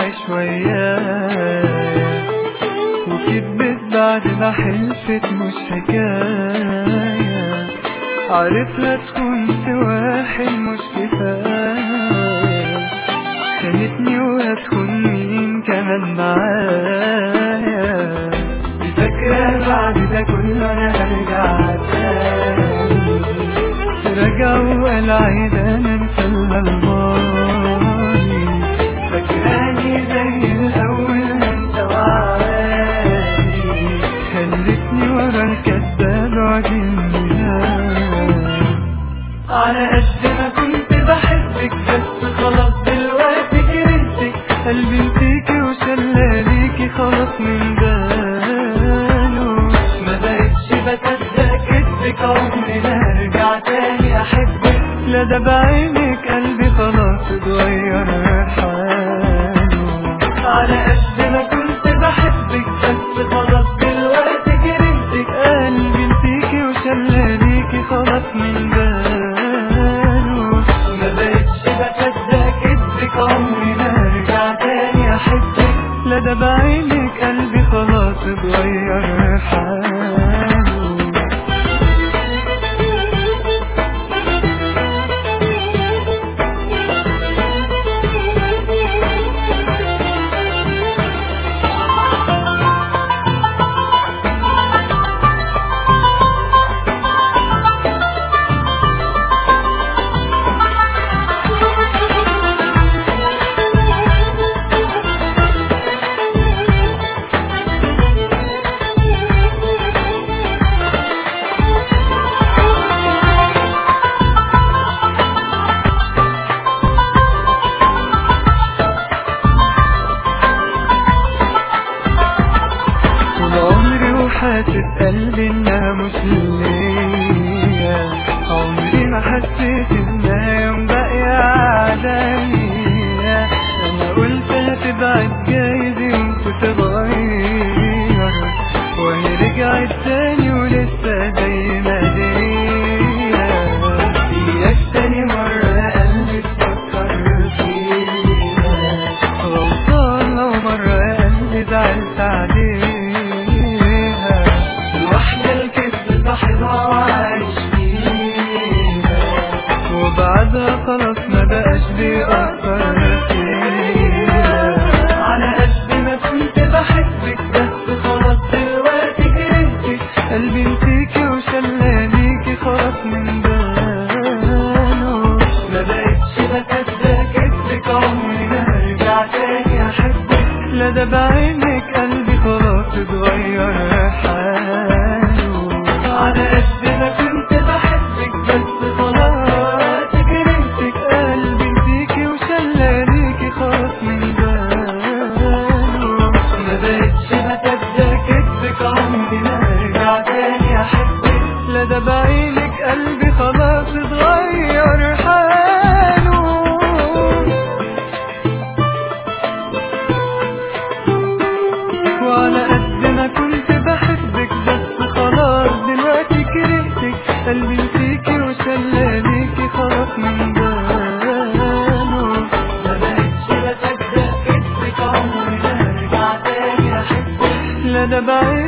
تعيش ويايا وكدبت بعد ما حلفت مش حكاية عرف لا تكون في واحد مش كفاية خانتني وهتكون مين كمان معايا فاكرة بعد ده كله انا هرجع تاني راجع وقال عايز انا انسى الماضي فاكراني زي الاول انت وعاني خلتني ورا الكداب وعدني على قد ما كنت بحبك بس خلاص دلوقتي كرهتك قلبي نسيكي وشلاليكي خلاص من باله ما بقتش بصدق كدبك عمري ما ارجع تاني احبك لا ده بعينك قلبي خلاص اتغير حاله على قد ما كنت بحبك بس خلاص دلوقتي كرهتك قلبي نسيكي وشلاليكي خلاص من باله ما بقتش بصدق كدبك عمري ما ارجع تاني احبك لا ده بعينك قلبي خلاص اتغير حاله طول عمري وحاسس قلبي انها مش ليا عمري ما حسيت انها يوم باقية عليا انا قلت هتبعد جايز يوم تتغير وهي رجعت تاني ولسه زي ما هي اياك تاني مرة قلبي تفكر فيها غلطان لو مرة قلبي زعلت عليها الوحدة الكذب صاحبها وعايش فيها وبعدها خلاص ما بقاش بيأثر فيها على قد ما كنت بحبك بس خلاص دلوقتي كرهتك قلبي نسيكي وشلانيكي خلاص من باله ما بقتش بصدق كدبك عمري ما هرجع تاني احبك لا ده بعينك قلبي خلاص اتغير حاله على قد ما كنت بحبك بس خلاص كرهتك قلبي نسيكي وشلانيكي خلاص من باله ما بقتش بصدق كدبك عمري ما هرجع تاني احبك لا ده بعينك قلبي خلاص اتغير حاله وعلى قد ما كنت بحبك بس خلاص دلوقتي كرهتك قلبي نسيكي وشلاليكي خلاص من باله ما بقتش بصدق كدبك عمري ما هرجع تاني احبك لا ده بعيد